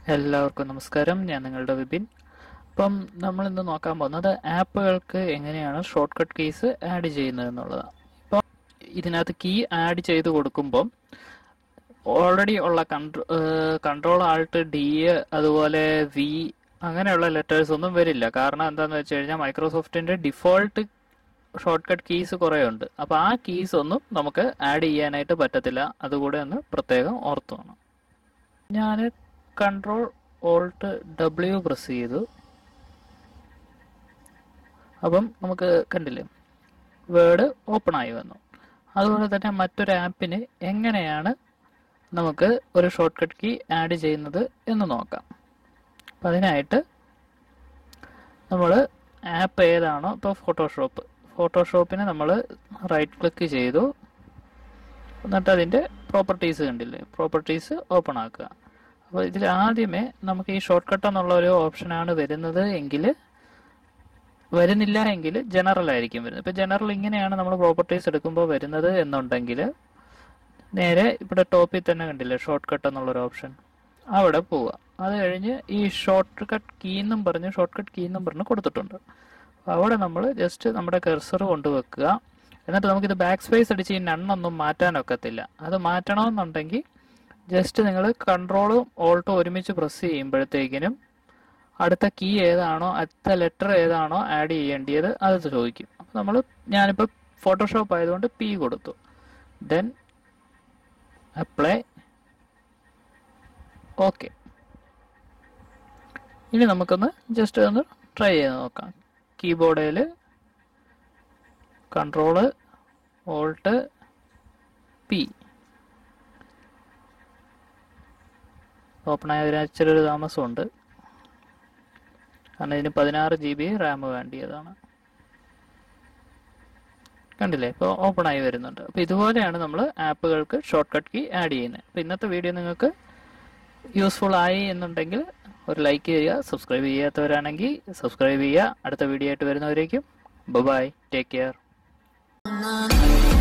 എല്ലാവർക്കും നമസ്കാരം ഞാൻ നിങ്ങളുടെ വിപിൻ അപ്പം നമ്മൾ ഇന്ന് നോക്കാൻ പോകുന്നത് ആപ്പുകൾക്ക് എങ്ങനെയാണ് ഷോർട്ട് കട്ട് കീസ് ആഡ് ചെയ്യുന്നത് എന്നുള്ളതാണ് ഇപ്പം ഇതിനകത്ത് കീ ആഡ് ചെയ്ത് കൊടുക്കുമ്പം ഓൾറെഡി ഉള്ള കൺട്രോ കൺട്രോൾ ആൾട്ട് ഡി അതുപോലെ വി അങ്ങനെയുള്ള ലെറ്റേഴ്സ് ഒന്നും വരില്ല കാരണം എന്താണെന്ന് വെച്ച് കഴിഞ്ഞാൽ മൈക്രോസോഫ്റ്റിന്റെ ഡിഫോൾട്ട് ഷോർട്ട് കട്ട് കീസ് കുറേ ഉണ്ട് അപ്പോൾ ആ കീസ് ഒന്നും നമുക്ക് ആഡ് ചെയ്യാനായിട്ട് പറ്റത്തില്ല അതുകൂടെ ഒന്ന് പ്രത്യേകം ഓർത്തു വേണം ഞാൻ കൺട്രോൾ ഓൾട്ട് ഡബ്ല്യു പ്രസ് ചെയ്തു അപ്പം നമുക്ക് കണ്ടില്ലേ വേർഡ് ഓപ്പൺ ആയി വന്നു അതുപോലെ തന്നെ മറ്റൊരു ആപ്പിന് എങ്ങനെയാണ് നമുക്ക് ഒരു ഷോർട്ട് കട്ട് കീ ആഡ് ചെയ്യുന്നത് എന്ന് നോക്കാം അപ്പം അതിനായിട്ട് നമ്മൾ ആപ്പ് ഏതാണോ ഇപ്പോൾ ഫോട്ടോഷോപ്പ് ഫോട്ടോഷോപ്പിന് നമ്മൾ റൈറ്റ് ക്ലിക്ക് ചെയ്തു എന്നിട്ട് അതിൻ്റെ പ്രോപ്പർട്ടീസ് കണ്ടില്ലേ പ്രോപ്പർട്ടീസ് ഓപ്പൺ ആക്കുക അപ്പോൾ ഇതിൽ ആദ്യമേ നമുക്ക് ഈ ഷോർട്ട് കട്ട് എന്നുള്ള ഒരു ഓപ്ഷനാണ് വരുന്നത് എങ്കിൽ വരുന്നില്ല എങ്കിൽ ജനറൽ ആയിരിക്കും വരുന്നത് ഇപ്പോൾ ജനറൽ ഇങ്ങനെയാണ് നമ്മൾ പ്രോപ്പർട്ടീസ് എടുക്കുമ്പോൾ വരുന്നത് എന്നുണ്ടെങ്കിൽ നേരെ ഇവിടെ ടോപ്പിൽ തന്നെ കണ്ടില്ലേ ഷോർട്ട് കട്ട് എന്നുള്ളൊരു ഓപ്ഷൻ അവിടെ പോവുക അത് കഴിഞ്ഞ് ഈ ഷോർട്ട് കട്ട് കീ എന്നും പറഞ്ഞ് ഷോർട്ട് കട്ട് കീ എന്നും പറഞ്ഞ് കൊടുത്തിട്ടുണ്ട് അപ്പോൾ അവിടെ നമ്മൾ ജസ്റ്റ് നമ്മുടെ കെർസർ കൊണ്ടുവെക്കുക എന്നിട്ട് നമുക്കിത് ബാക്ക് സ്പേസ് അടിച്ച് ഈ നണ്ണൊന്നും മാറ്റാനൊക്കത്തില്ല അത് മാറ്റണമെന്നുണ്ടെങ്കിൽ ജസ്റ്റ് നിങ്ങൾ കൺട്രോളും ഓൾട്ടും ഒരുമിച്ച് പ്രസ് ചെയ്യുമ്പോഴത്തേക്കിനും അടുത്ത കീ ഏതാണോ അടുത്ത ലെറ്റർ ഏതാണോ ആഡ് ചെയ്യേണ്ടത് അത് ചോദിക്കും അപ്പോൾ നമ്മൾ ഞാനിപ്പോൾ ഫോട്ടോഷോപ്പ് ആയതുകൊണ്ട് പി കൊടുത്തു ദെൻ അപ്ലൈ ഓക്കെ ഇനി നമുക്കൊന്ന് ജസ്റ്റ് ഒന്ന് ട്രൈ ചെയ്ത് നോക്കാം കീബോർഡിൽ കൺട്രോള് ഓൾട്ട് പി ഓപ്പൺ ആയ ഇച്ചിരി ഒരു താമസമുണ്ട് കാരണം ഇതിന് പതിനാറ് ജി ബി റാം വേണ്ടിയതാണ് കണ്ടില്ലേ ഇപ്പോൾ ഓപ്പൺ ആയി വരുന്നുണ്ട് അപ്പോൾ ഇതുപോലെയാണ് നമ്മൾ ആപ്പുകൾക്ക് ഷോർട്ട് കട്ട് കീ ആഡ് ചെയ്യുന്നത് അപ്പോൾ ഇന്നത്തെ വീഡിയോ നിങ്ങൾക്ക് യൂസ്ഫുൾ ആയി എന്നുണ്ടെങ്കിൽ ഒരു ലൈക്ക് ചെയ്യുക സബ്സ്ക്രൈബ് ചെയ്യാത്തവരാണെങ്കിൽ സബ്സ്ക്രൈബ് ചെയ്യുക അടുത്ത വീഡിയോ ആയിട്ട് വരുന്നവരേക്കും bye take care na na